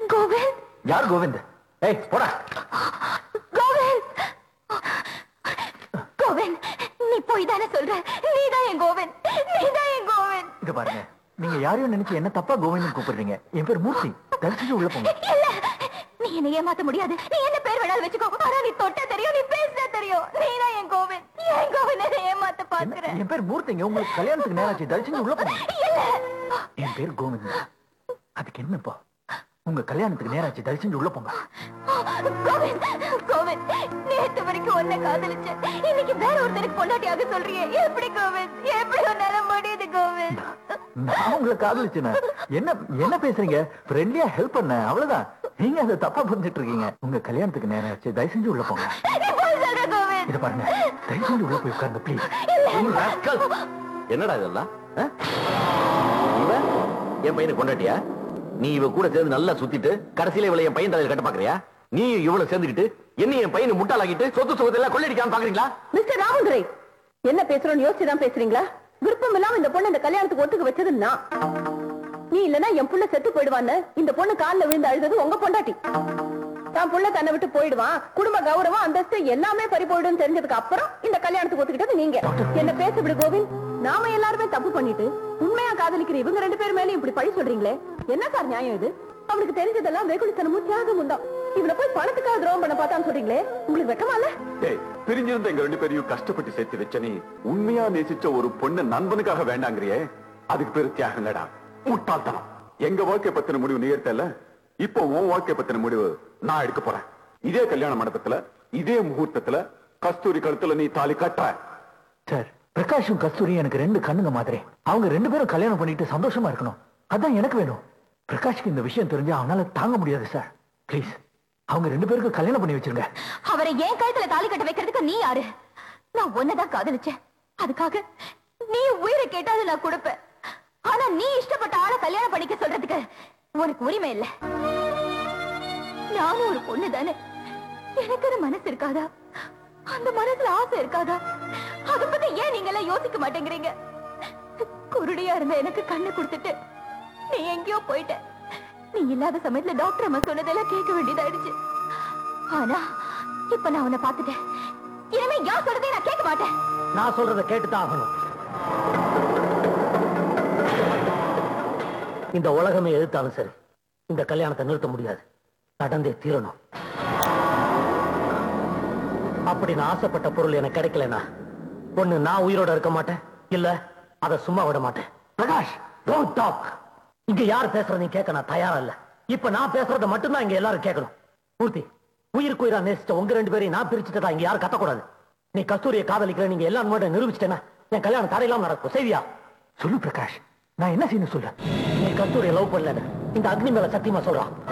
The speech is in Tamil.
கோவிந்த் யார் கோவிந்த் ஏய் போடா கோவிந்த் கோவிந்த் நீ போய் தானே சொல்ற நீதான் என் கோவிந்த் நீதான் என் கோவிந்த் இங்க பாருங்க நீங்க யாரையும் நினைச்சு என்ன தப்பா கோவிந்தன் கூப்பிடுறீங்க என் பேர் மூர்த்தி தரிசிச்சு உள்ள போங்க இல்ல நீ என்ன ஏமாத்த முடியாது நீ என்ன பேர் வேணாலும் வச்சுக்கோ ஆனா நீ தொட்ட தெரியும் நீ பேச தெரியும் நீதான் என் கோவிந்த் என் கோவிந்த் என்ன ஏமாத்த என்ன? பாக்குற என் பேர் மூர்த்திங்க உங்களுக்கு கல்யாணத்துக்கு நேராச்சு தரிசிச்சு உள்ள போங்க இல்ல என் பேர் கோவிந்த் அதுக்கு என்னப்பா உங்க கல்யாணத்துக்கு நேராச்சு தரிசிச்சு உள்ள போங்க கோவிந்த் கோவிந்த் நேத்து வரைக்கும் ஒன்ன காதலிச்சேன் இன்னைக்கு வேற ஒருத்தருக்கு பொண்டாட்டியாக சொல்றியே எப்படி கோவிந்த் எப்படி உன்னால முடியுது கோவிந்த் நான் உங்களை காதலிச்சேன் என்ன என்ன பேசுறீங்க ஃப்ரெண்ட்லியா ஹெல்ப் பண்ண அவ்வளவுதான் நீங்க அதை தப்பா புரிஞ்சிட்டு இருக்கீங்க உங்க கல்யாணத்துக்கு நேரம் ஆச்சு தயவு செஞ்சு உள்ள போங்க நீ போய் சொல்ற கோவிந்த் இத பாருங்க தயவு செஞ்சு உள்ள போய் உட்காருங்க ப்ளீஸ் என்னடா இதெல்லாம் ஆ? இவ என் பையனை கொண்டாட்டியா நீ இவ கூட சேர்ந்து நல்லா சுத்திட்டு கடைசியில இவளை என் பையன் தலையில கட்ட பாக்குறியா நீ இவ்வளவு சேர்ந்துக்கிட்டு என்ன என் பையனை முட்டாளாக்கிட்டு சொத்து சுகத்தை எல்லாம் கொள்ளடிக்காம பாக்குறீங்களா மிஸ்டர் ராமதுரை என்ன பேசுறோம்னு யோசிச்சு தான் பேசுறீங்களா விருப்பம் இல்லாம இந்த பொண்ணு இந்த கல்யாணத்துக்கு ஒத்துக்க வச்சது நான் நீ இல்லனா என் புள்ள செத்து போயிடுவான்னு இந்த பொண்ணு கால்ல விழுந்து அழுதது உங்க பொண்டாட்டி தான் புள்ள தன்னை விட்டு போயிடுவான் குடும்ப கௌரவம் அந்தஸ்து எல்லாமே பறி போயிடும் தெரிஞ்சதுக்கு அப்புறம் இந்த கல்யாணத்துக்கு ஒத்துக்கிட்டது நீங்க என்ன பேச விடு கோவிந்த் நாம எல்லாருமே தப்பு பண்ணிட்டு உண்மையா காதலிக்கிற இவங்க ரெண்டு பேர் மேலயும் இப்படி பழி சொல்றீங்களே என்ன சார் நியாயம் இது அவனுக்கு தெரிஞ்சதெல்லாம் வெகுளித்தனமும் தியாகமும் தான் இவனை போய் பணத்துக்காக துரோகம் பண்ண பார்த்தான்னு சொல்றீங்களே உங்களுக்கு வெக்கமா இல்ல டேய் பிரிஞ்சிருந்த எங்க ரெண்டு பேரையும் கஷ்டப்பட்டு சேர்த்து வச்ச நீ உண்மையா நேசிச்ச ஒரு பொண்ணு நண்பனுக்காக வேண்டாங்கிறியே அதுக்கு பேரு தியாகம் இல்லடா முட்டாள்தனம் எங்க வாழ்க்கை பத்தின முடிவு நீ எடுத்தல இப்போ உன் வாழ்க்கை பத்தின முடிவு நான் எடுக்க போறேன் இதே கல்யாண மண்டபத்துல இதே முகூர்த்தத்துல கஸ்தூரி கழுத்துல நீ தாலி கட்டுற சார் பிரகாஷும் கஸ்தூரியும் எனக்கு ரெண்டு கண்ணுங்க மாதிரி அவங்க ரெண்டு பேரும் கல்யாணம் பண்ணிட்டு சந்தோஷமா இருக்கணும் அதான் எனக்கு வேணும் பிரகாஷ்க்கு இந்த விஷயம் தெரிஞ்சா அவனால தாங்க முடியாது சார் ப்ளீஸ் அவங்க ரெண்டு பேருக்கும் கல்யாணம் பண்ணி வச்சிருங்க அவரை என் கழுத்துல தாலி கட்ட வைக்கிறதுக்கு நீ யாரு நான் உன்னதான் காதலிச்சேன் அதுக்காக நீ உயிரை கேட்டாலும் நான் கொடுப்பேன் ஆனா நீ இஷ்டப்பட்ட ஆளை கல்யாணம் பண்ணிக்க சொல்றதுக்கு உனக்கு உரிமை இல்ல நானும் ஒரு பொண்ணு தானே எனக்கு அது மனசு இருக்காதா அந்த மனசுல ஆசை இருக்காதா அத பத்தி ஏன் நீங்க எல்லாம் யோசிக்க மாட்டேங்கிறீங்க குருடியா இருந்த எனக்கு கண்ணு கொடுத்துட்டு நீ எங்கேயோ போயிட்ட நீ இல்லாத சமயத்துல டாக்டர் அம்மா சொன்னதெல்லாம் கேட்க வேண்டியதாயிடுச்சு ஆனா இப்ப நான் உன்னை பார்த்துட்டேன் இனிமே யார் சொல்றதையும் நான் கேட்க மாட்டேன் நான் சொல்றதை கேட்டுதான் ஆகணும் இந்த உலகமே எதிர்த்தாலும் சரி இந்த கல்யாணத்தை நிறுத்த முடியாது நடந்தே தீரணும் அப்படி நான் ஆசைப்பட்ட பொருள் எனக்கு கிடைக்கலனா ஒண்ணு நான் உயிரோட இருக்க மாட்டேன் இல்ல அதை சும்மா விட மாட்டேன் பிரகாஷ் டோன்ட் டாக் இங்க யார் பேசுறது நீ கேட்க நான் தயாரா இல்ல இப்ப நான் பேசுறத மட்டும்தான் இங்க எல்லாரும் கேட்கணும் பூர்த்தி உயிருக்கு உயிரா நேசிச்ச உங்க ரெண்டு பேரையும் நான் பிரிச்சுட்டதா இங்க யாரும் கத்தக்கூடாது நீ கஸ்தூரியை காதலிக்கிற நீங்க எல்லாரும் மட்டும் நிரூபிச்சிட்டேன்னா என் கல்யாணம் தடையில்லாம நடக்கும் செய்வியா சொல்லு பிரகாஷ் நான் என்ன செய்யணும் சொல்ல நீ கஸ்தூரியை லவ் பண்ணல இந்த அக்னி மேல சத்தியமா சொல்றான்